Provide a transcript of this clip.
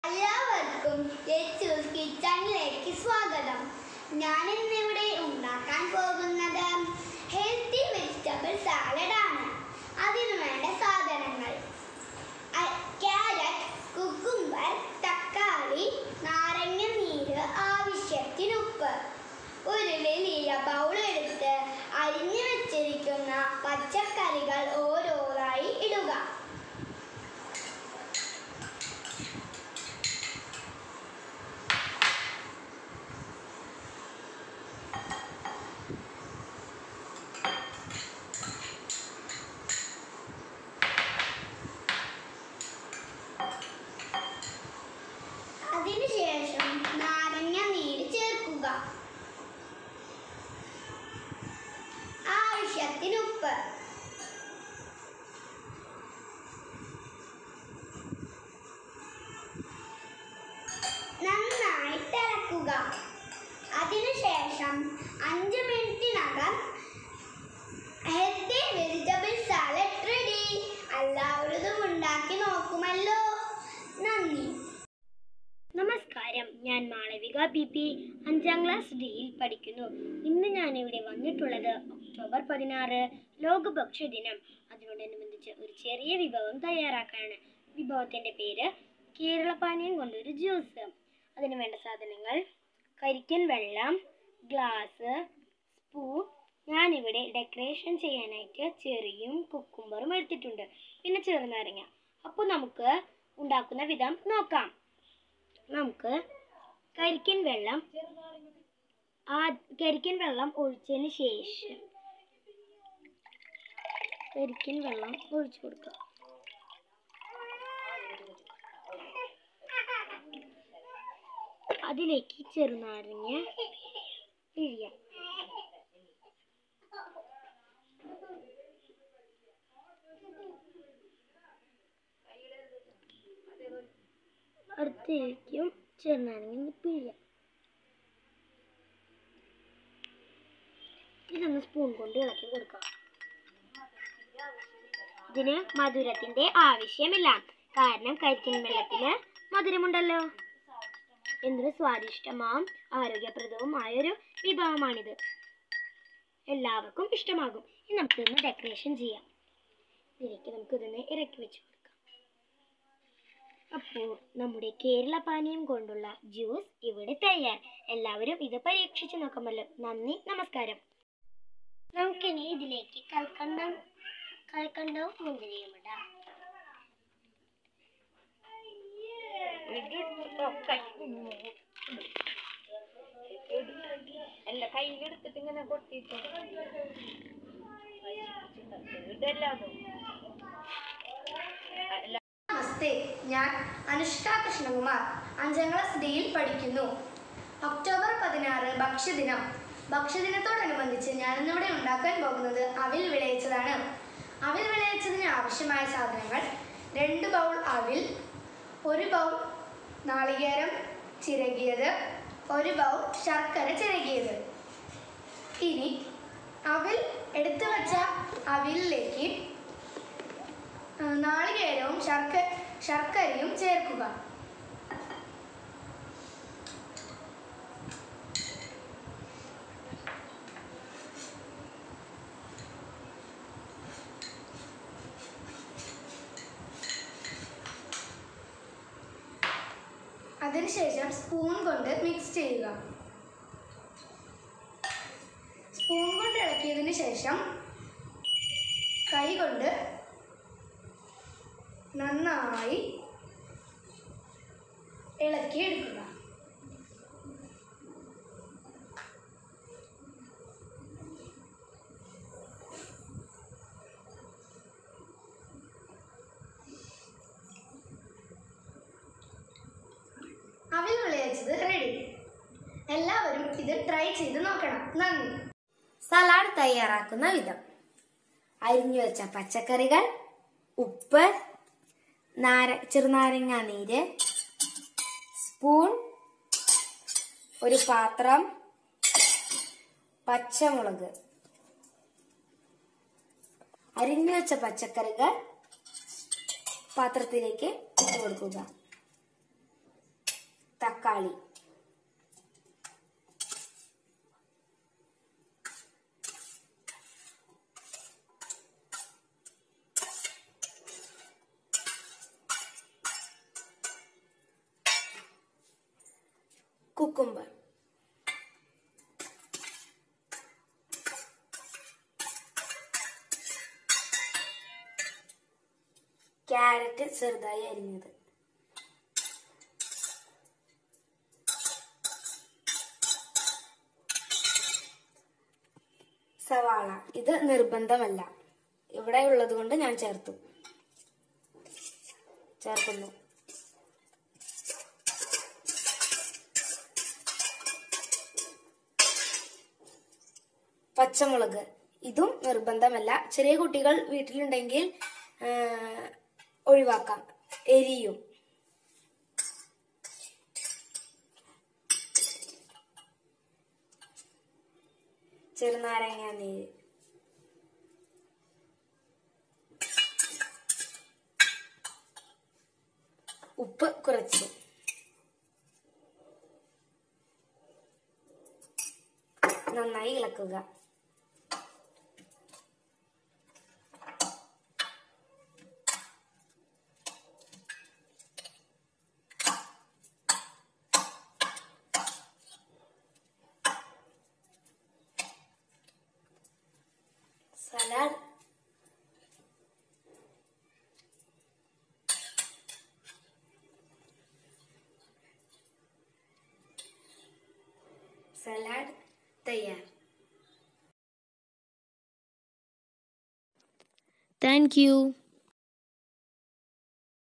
എല്ലാവർക്കും യേശൂസ് കിച്ചണിലേക്ക് സ്വാഗതം ഞാൻ ഇന്നിവിടെ ഉണ്ടാക്കാൻ പോകുന്നത് ഹെൽത്തി വെജിറ്റബിൾ സാലഡ് ആണ് അതിനു വേണ്ട സാധനങ്ങൾ ക്യാരറ്റ് കുക്കുംബർ തക്കാളി നാരങ്ങ നീര് ആവശ്യത്തിന് ഉപ്പ് ഒരു വലിയ ബൗൾ എടുത്ത് അരിഞ്ഞു വെച്ചിരിക്കുന്ന പച്ചക്കറികൾ ഓരോന്നായി ഇടുക അതിനുശേഷം നാരങ്ങ നീര് ചേർക്കുക ആവശ്യത്തിന് ഉപ്പ് നന്നായി തിളക്കുക അതിനുശേഷം അഞ്ച് മിനിറ്റിനകം ഹെൽത്തി വെജിറ്റബിൾ സാലഡ് റെഡി എല്ലാവരും ഉണ്ടാക്കി നോക്കുമല്ലോ നന്ദി നമസ്കാരം ഞാൻ മാളവിക പി പി അഞ്ചാം ക്ലാസ് ഡിയിൽ പഠിക്കുന്നു ഇന്ന് ഞാൻ ഇവിടെ വന്നിട്ടുള്ളത് ഒക്ടോബർ പതിനാറ് ലോക ഭക്ഷ്യദിനം അതിനോടനുബന്ധിച്ച് ഒരു ചെറിയ വിഭവം തയ്യാറാക്കാനാണ് വിഭവത്തിന്റെ പേര് കേരളപ്പാനീയം കൊണ്ടൊരു ജ്യൂസ് അതിന് വേണ്ട സാധനങ്ങൾ കരിക്കൻ വെള്ളം ഗ്ലാസ് സ്പൂൺ ഞാനിവിടെ ഡെക്കറേഷൻ ചെയ്യാനായിട്ട് ചെറിയും കുക്കുംബറും എടുത്തിട്ടുണ്ട് പിന്നെ ചെറുനാരങ്ങ അപ്പോൾ നമുക്ക് ഉണ്ടാക്കുന്ന വിധം നോക്കാം നമുക്ക് കരിക്കൻ വെള്ളം ആ കരിക്കൻ വെള്ളം ഒഴിച്ചതിന് ശേഷം കരിക്കൻ വെള്ളം ഒഴിച്ചു കൊടുക്കുക അതിലേക്ക് ചെറുനാരങ്ങ പിഴിയാം അടുത്തേക്കും ചെറുനാരങ്ങ പിഴിയാം ഇതൊന്ന് സ്പൂൺ കൊണ്ട് ഇളക്കി കൊടുക്കാം ഇതിന് മധുരത്തിന്റെ ആവശ്യമില്ല കാരണം കരിക്കിൻ വെള്ളത്തിന് മധുരമുണ്ടല്ലോ എന്തൊരു സ്വാദിഷ്ടമാവും ആരോഗ്യപ്രദവുമായ ഒരു വിഭവമാണിത് എല്ലാവർക്കും ഇഷ്ടമാകും ഇനി നമുക്കിതൊന്ന് ഡെക്കറേഷൻ ചെയ്യാം ഇതിലേക്ക് നമുക്കിതൊന്ന് ഇറക്കി വെച്ച് കൊടുക്കാം അപ്പോൾ നമ്മുടെ കേരള പാനീയം കൊണ്ടുള്ള ജ്യൂസ് ഇവിടെ തയ്യാർ എല്ലാവരും ഇത് പരീക്ഷിച്ചു നോക്കാമല്ലോ നന്ദി നമസ്കാരം നമുക്കിനി ഇതിലേക്ക് കൽക്കണ്ടം കൽക്കണ്ടവും മുന്തിരിയും ഇടാം അല്ല കയ്യിലെടുത്തിട്ട് ഇങ്ങനെ കൊട്ടിട്ട് ഇതല്ലാതും നമസ്തേ ഞാൻ അനുഷ്ക കൃഷ്ണകുമാർ അഞ്ചാം ക്ലാസ് ഡിയിൽ പഠിക്കുന്നു ഒക്ടോബർ പതിനാറ് ഭക്ഷ്യദിനം ഭക്ഷ്യദിനത്തോടനുബന്ധിച്ച് ഞാനിന്നിവിടെ ഉണ്ടാക്കാൻ പോകുന്നത് അവിൽ വിളയിച്ചതാണ് അവിൽ വിളയിച്ചതിന് ആവശ്യമായ സാധനങ്ങൾ രണ്ട് ബൗൾ അവിൽ ഒരു ബൗൾ നാളികേരം ചിരകിയത് ഒരു ബൗൾ ശർക്കര ചിരകിയത് ഇനി അവിൽ എടുത്തു വച്ച അവിലിലേക്ക് ആ, നാളികേരവും ശർക്ക ശർക്കരയും ചേർക്കുക അതിനുശേഷം സ്പൂൺ കൊണ്ട് മിക്സ് ചെയ്യുക സ്പൂൺ കൊണ്ട് ഇളക്കിയതിന് ശേഷം കൈ കൊണ്ട് നന്നായി ഇളക്കിയെടുക്കുക അവിൽ വിളയിച്ചത് റെഡി എല്ലാവരും ഇത് ട്രൈ ചെയ്ത് നോക്കണം നന്ദി സലാഡ് തയ്യാറാക്കുന്ന വിധം അരിഞ്ഞു വെച്ച പച്ചക്കറികൾ ഉപ്പ് നാര ചെറുനാരങ്ങ നീര് സ്പൂൺ ഒരു പാത്രം പച്ചമുളക് അരിഞ്ഞു വെച്ച പച്ചക്കറികൾ പാത്രത്തിലേക്ക് ഇട്ട് കൊടുക്കുക തക്കാളി കുക്കുംബർ ക്യാരറ്റ് ചെറുതായി അരിഞ്ഞത് സവാള ഇത് നിർബന്ധമല്ല ഇവിടെ ഉള്ളത് കൊണ്ട് ഞാൻ ചേർത്തു ചേർക്കുന്നു പച്ചമുളക് ഇതും നിർബന്ധമല്ല ചെറിയ കുട്ടികൾ വീട്ടിലുണ്ടെങ്കിൽ ആ, ഒഴിവാക്കാം എരിയും ചെറുനാരങ്ങ നീര് ഉപ്പ് കുറച്ച് നന്നായി ഇളക്കുക സലാഡ് സലാഡ് തയ്യാർ താങ്ക് യു